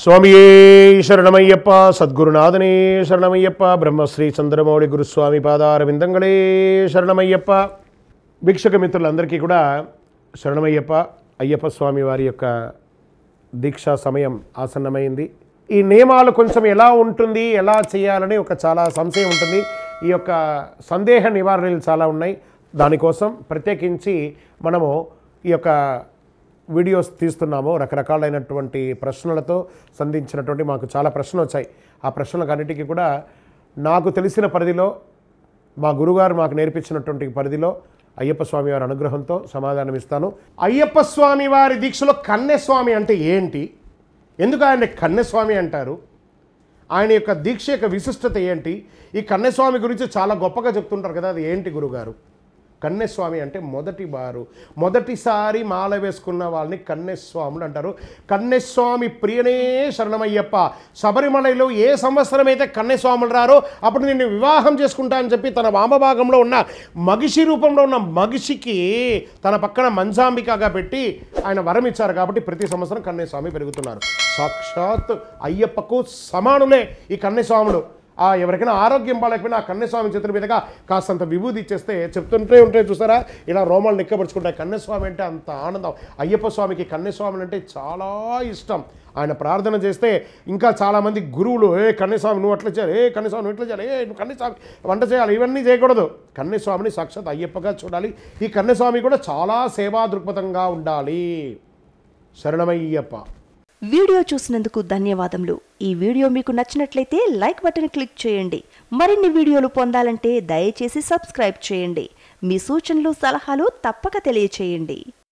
స్వామియే శరణమయ్యప్ప సద్గురునాథనే శరణమయ్యప్ప బ్రహ్మశ్రీ చంద్రమౌళి గురుస్వామి పాదారవిందంగళే శరణమయ్యప్ప భిక్షక మిత్రులందరికీ కూడా శరణమయ్యప్ప అయ్యప్ప స్వామి వారి యొక్క దీక్షా సమయం ఆసన్నమైంది ఈ నియమాలు కొంచెం ఎలా ఉంటుంది ఎలా చేయాలని ఒక చాలా సంశయం ఉంటుంది ఈ యొక్క సందేహ నివారణలు చాలా ఉన్నాయి దానికోసం ప్రత్యేకించి మనము ఈ యొక్క వీడియోస్ తీస్తున్నాము రకరకాలైనటువంటి ప్రశ్నలతో సంధించినటువంటి మాకు చాలా ప్రశ్నలు వచ్చాయి ఆ ప్రశ్నలకు అన్నిటికీ కూడా నాకు తెలిసిన పరిధిలో మా గురుగారు మాకు నేర్పించినటువంటి పరిధిలో అయ్యప్ప స్వామి వారి అనుగ్రహంతో సమాధానం ఇస్తాను అయ్యప్ప స్వామి వారి దీక్షలో కన్నెస్వామి అంటే ఏంటి ఎందుకు ఆయన కన్నెస్వామి అంటారు ఆయన యొక్క దీక్ష యొక్క విశిష్టత ఏంటి ఈ కన్నెస్వామి గురించి చాలా గొప్పగా చెప్తుంటారు కదా అది ఏంటి గురుగారు కన్నెస్వామి అంటే మొదటి బారు మొదటిసారి మాల వేసుకున్న వాళ్ళని కన్నెస్వాములు అంటారు కన్నెస్వామి ప్రియనే శరణమయ్యప్ప శబరిమలలో ఏ సంవత్సరం అయితే కన్నెస్వాములు రారో అప్పుడు నేను వివాహం చేసుకుంటా అని చెప్పి తన వామభాగంలో ఉన్న మగిషి రూపంలో ఉన్న మగిషికి తన పక్కన మంజాంబికగా పెట్టి ఆయన వరం ఇచ్చారు కాబట్టి ప్రతి సంవత్సరం కన్నెస్వామి పెరుగుతున్నారు సాక్షాత్ అయ్యప్పకు సమానులే ఈ కన్నెస్వాములు ఆ ఎవరికైనా ఆరోగ్యం బాగాలేకపోయినా ఆ కన్యస్వామి చేతుల మీదుగా కాస్తంత విభూతి ఇచ్చేస్తే చెప్తుంటే ఉంటే చూసారా ఇలా రోమాలు నిక్కబరుచుకుంటాయి కన్యస్వామి అంటే అంత ఆనందం అయ్యప్ప స్వామికి కన్యస్వామి అంటే చాలా ఇష్టం ఆయన ప్రార్థన చేస్తే ఇంకా చాలామంది గురువులు ఏ కన్యస్వామి నువ్వు అట్లా చేయాలి ఏ కన్యస్వామి నువ్వు ఇట్లా చేయాలి ఏ నువ్వు కన్యస్వామి వంట చేయాలి ఇవన్నీ చేయకూడదు కన్యస్వామిని సాక్షాత్ అయ్యప్పగా చూడాలి ఈ కన్యస్వామి కూడా చాలా సేవా దృక్పథంగా ఉండాలి శరణమయ్యప్ప వీడియో చూసినందుకు ధన్యవాదములు ఈ వీడియో మీకు నచ్చినట్లయితే లైక్ బటన్ క్లిక్ చేయండి మరిన్ని వీడియోలు పొందాలంటే దయచేసి సబ్స్క్రైబ్ చేయండి మీ సూచనలు సలహాలు తప్పక తెలియచేయండి